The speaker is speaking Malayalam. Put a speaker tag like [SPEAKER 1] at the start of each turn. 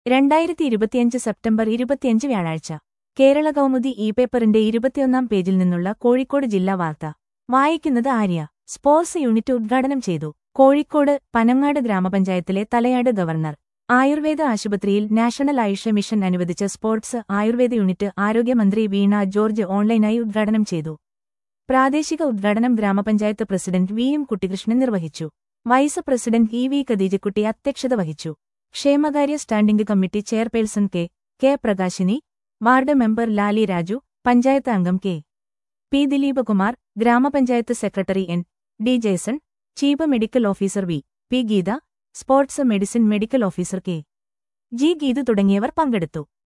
[SPEAKER 1] രണ്ടായിരത്തി ഇരുപത്തിയഞ്ച് സെപ്റ്റംബർ ഇരുപത്തിയഞ്ച് വ്യാഴാഴ്ച കേരള കൗമുദി ഇ പേപ്പറിന്റെ ഇരുപത്തിയൊന്നാം പേജിൽ നിന്നുള്ള കോഴിക്കോട് ജില്ലാ വാർത്ത വായിക്കുന്നത് ആര്യ സ്പോർട്സ് യൂണിറ്റ് ഉദ്ഘാടനം ചെയ്തു കോഴിക്കോട് പനങ്ങാട് ഗ്രാമപഞ്ചായത്തിലെ തലയാട് ഗവർണർ ആയുർവേദ ആശുപത്രിയിൽ നാഷണൽ ആയുഷ മിഷൻ അനുവദിച്ച സ്പോർട്സ് ആയുർവേദ യൂണിറ്റ് ആരോഗ്യമന്ത്രി വീണ ജോർജ് ഓൺലൈനായി ഉദ്ഘാടനം ചെയ്തു പ്രാദേശിക ഉദ്ഘാടനം ഗ്രാമപഞ്ചായത്ത് പ്രസിഡന്റ് വി എം കുട്ടികൃഷ്ണൻ നിർവഹിച്ചു vice president E V Khadeejakutty അധ്യക്ഷത വഹിച്ചു ക്ഷേമകാര്യ standing committee chairperson K K Prakashini ward member Lali Raju panchayat അംഗം K P Dileepkumar grama panchayat secretary N D Jason chief medical officer V P Geetha sports medicine medical officer K G Geethu തുടങ്ങിയവർ പങ്കെടുത്തു